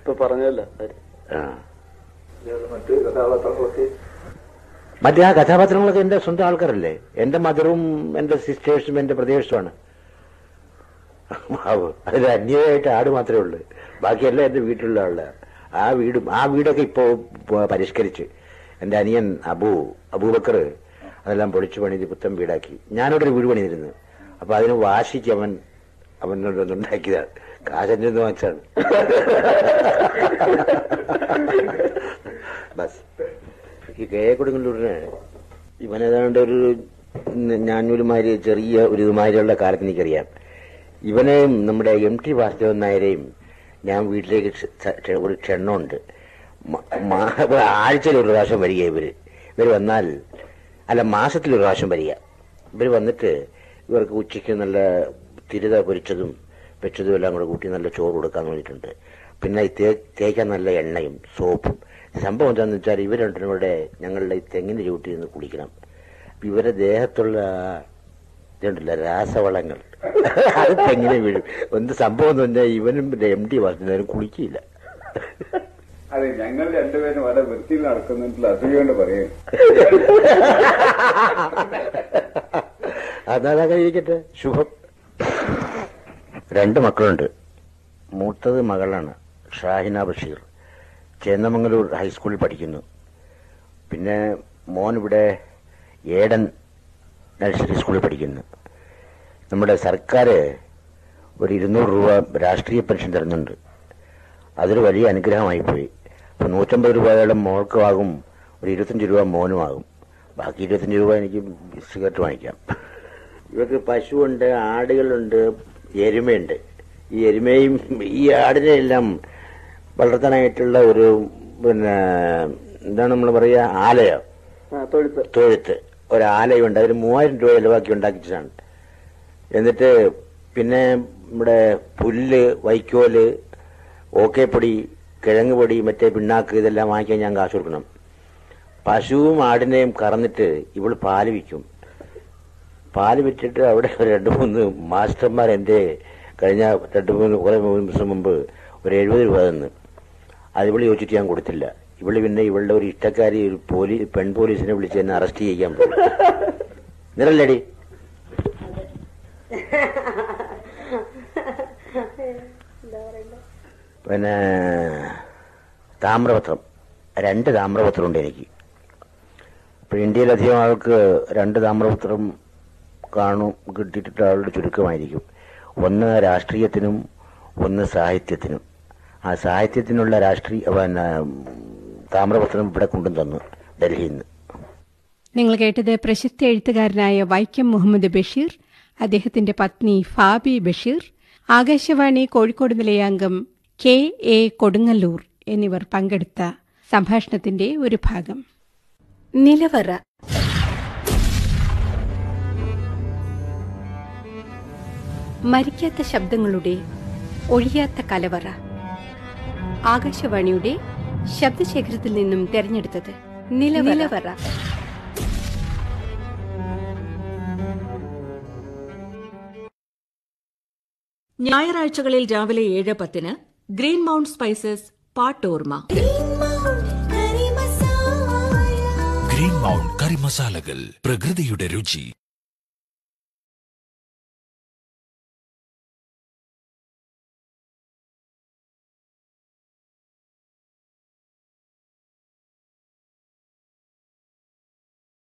ഇപ്പൊ പറഞ്ഞല്ലോ ആ മറ്റ് കഥാപാത്രങ്ങളൊക്കെ മറ്റേ ആ കഥാപാത്രങ്ങളൊക്കെ എന്റെ സ്വന്തം ആൾക്കാരല്ലേ എന്റെ മദറും എന്റെ സിസ്റ്റേഴ്സും എന്റെ പ്രദേശവുമാണ് അതിൽ അന്യമായിട്ട് ആട് മാത്രമേ ഉള്ളൂ ബാക്കിയെല്ലാം എന്റെ വീട്ടിലുള്ള ആളുടെ ആ വീടും ആ വീടൊക്കെ ഇപ്പോ പ- പരിഷ്കരിച്ച് എന്റെ അനിയൻ അബു അബൂബക്കർ അതെല്ലാം പൊളിച്ചു പണിത് പുത്തൻ വീടാക്കി ഞാനവിടെ ഒരു വീട് പണിതിരുന്നു അപ്പൊ അതിന് വാശിക്ക് അവൻ അവനോട് ഉണ്ടാക്കിയതാണ് കാശൻ്റെ വാങ്ങിച്ചാണ് ബസ് ഈ കെ എ കൊടുങ്ങല്ലൂരിന് ഇവനേതാണ്ട് ഒരു ഞാനൊരുമാതിരി ചെറിയ ഒരു ഇതുമാതിരിയുള്ള കാലത്ത് എനിക്കറിയാം ഇവനെയും നമ്മുടെ എം ടി വാസുദേവൻ നായരെയും ഞാൻ വീട്ടിലേക്ക് ക്ഷ- ക്ഷ- ഒരു ക്ഷണമുണ്ട് മ- മാ- ഒരു ആഴ്ചയിൽ ഒരു പ്രാവശ്യം വരിക ഇവര് ഇവർ വന്നാൽ അല്ല മാസത്തിൽ ഒരു പ്രാവശ്യം വരിക ഇവർ വന്നിട്ട് ഇവർക്ക് ഉച്ചയ്ക്ക് നല്ല തിരുത പൊരിച്ചതും വെച്ചതും എല്ലാം കൂടെ കൂട്ടി നല്ല ചോറ് കൊടുക്കാൻ വേണ്ടിയിട്ടുണ്ട് പിന്നെ ഈ തേ തേക്കാൻ നല്ല എണ്ണയും സോപ്പും സംഭവം എന്താണെന്ന് വെച്ചാൽ ഇവർ രണ്ടിനും കൂടെ ഞങ്ങളുടെ ഈ തെങ്ങിന് ചൂട്ടി നിന്ന് കുളിക്കണം അപ്പൊ ഇവരുടെ ദേഹത്തുള്ള ആ ഇതുണ്ടല്ലോ രാസവളങ്ങൾ അത് തെങ്ങിനെ വീഴും എന്ത് സംഭവം എന്ന് പറഞ്ഞാൽ ഇവനും എം ഡി വാസുദേവനും കുളിക്കില്ല അതെ ഞങ്ങൾ രണ്ടുപേരും വളരെ വൃത്തിയിൽ നടക്കുന്നില്ല അസൂയോണ്ട് പറയും അതാ ഇരിക്കട്ടെ ശുഭം രണ്ട് മക്കളുണ്ട് മൂത്തത് മകളാണ് ഷാഹിന ബഷീർ ചേന്നമംഗലൂർ ഹൈസ്കൂളിൽ പഠിക്കുന്നു പിന്നെ മോൻ ഇവിടെ ഏടൻ നഴ്സറി സ്കൂളിൽ പഠിക്കുന്നു നമ്മുടെ സർക്കാർ ഒരു ഇരുന്നൂറ് രൂപ രാഷ്ട്രീയ പെൻഷൻ തരുന്നുണ്ട് അതൊരു വലിയ അനുഗ്രഹമായി പോയി അപ്പൊ നൂറ്റമ്പത് രൂപയോളം മോൾക്കും ആകും ഒരു ഇരുപത്തഞ്ച് രൂപ മോനുമാകും ബാക്കി ഇരുപത്തഞ്ച് രൂപ എനിക്ക് സിഗരറ്റ് വാങ്ങിക്കാം ഇവർക്ക് പശുവുണ്ട് ആടുകളുണ്ട് എരുമയുണ്ട് ഈ എരുമയും ഈ ആടിനെ എല്ലാം വളർത്താനായിട്ടുള്ള ഒരു പിന്നെ എന്താണ് നമ്മൾ പറയുക ആലയോ ആ തൊഴുത്ത് തൊഴുത്ത് ഒരു ആലയുണ്ട് അതിന് മൂവായിരം രൂപ ചെലവാക്കി ഉണ്ടാക്കിച്ചതാണ് എന്നിട്ട് പിന്നെ നമ്മുടെ പുല്ല് വൈക്കോല് ഓക്കേപ്പൊടി കിഴങ്ങ് പൊടി മറ്റേ പിണ്ണാക്ക് ഇതെല്ലാം വാങ്ങിക്കാൻ ഞാൻ കാശ് കൊടുക്കണം പശുവും ആടിനെയും കറന്നിട്ട് ഇവൾ പാല് വിൽക്കും പാല് വിറ്റിട്ട് അവിടെ ഒരു രണ്ട് മൂന്ന് മാസ്റ്റർമാർ എൻ്റെ കഴിഞ്ഞ രണ്ട് മൂന്ന് കുറെ മൂന്ന് ദിവസം മുമ്പ് ഒരു എഴുപത് രൂപ തന്നു അത് ഇവള് ചോദിച്ചിട്ട് ഞാൻ കൊടുത്തില്ല ഇവള് പിന്നെ ഇവളുടെ ഒരു ഇഷ്ടക്കാരി ഒരു പോലീസ് പെൺ പോലീസിനെ വിളിച്ച് എന്നെ അറസ്റ്റ് ചെയ്യാൻ പോയി നിറല്ലേടി പിന്നെ താമ്രപത്രം രണ്ട് താമ്രപത്രം ഉണ്ട് എനിക്ക് ഇപ്പൊ ഇന്ത്യയിലധികം ആൾക്ക് രണ്ട് താമ്രപത്രം കാണും കിട്ടിയിട്ട് ആളുടെ ചുരുക്കമായിരിക്കും ഒന്ന് രാഷ്ട്രീയത്തിനും ഒന്ന് സാഹിത്യത്തിനും ആ സാഹിത്യത്തിനുള്ള രാഷ്ട്രീയ പിന്നെ താമ്രപത്രം ഇവിടെ കൊണ്ടും തന്നു ഡൽഹിയിൽ നിന്ന് നിങ്ങൾ കേട്ടത് പ്രശസ്ത എഴുത്തുകാരനായ വൈക്കം മുഹമ്മദ് ബഷീർ അദ്ദേഹത്തിന്റെ പത്നി ഫാബി ബഷീർ ആകാശവാണി കോഴിക്കോട് നിലയാംഗം കെ എ കൊടുങ്ങല്ലൂർ എന്നിവർ പങ്കെടുത്ത സംഭാഷണത്തിന്റെ ഒരു ഭാഗം നിലവറ മരിക്കാത്ത ശബ്ദങ്ങളുടെ ഒഴിയാത്ത കലവറ ആകാശവാണിയുടെ ശബ്ദശേഖരത്തിൽ നിന്നും തെരഞ്ഞെടുത്തത് നിലവറ ഞായറാഴ്ചകളിൽ രാവിലെ ഏഴ് പത്തിന് ഗ്രീൻ മൗണ്ട് സ്പൈസസ് പാട്ടോർമ ഗ്രീൻ മൗണ്ട് കറി മസാലകൾ പ്രകൃതിയുടെ രുചി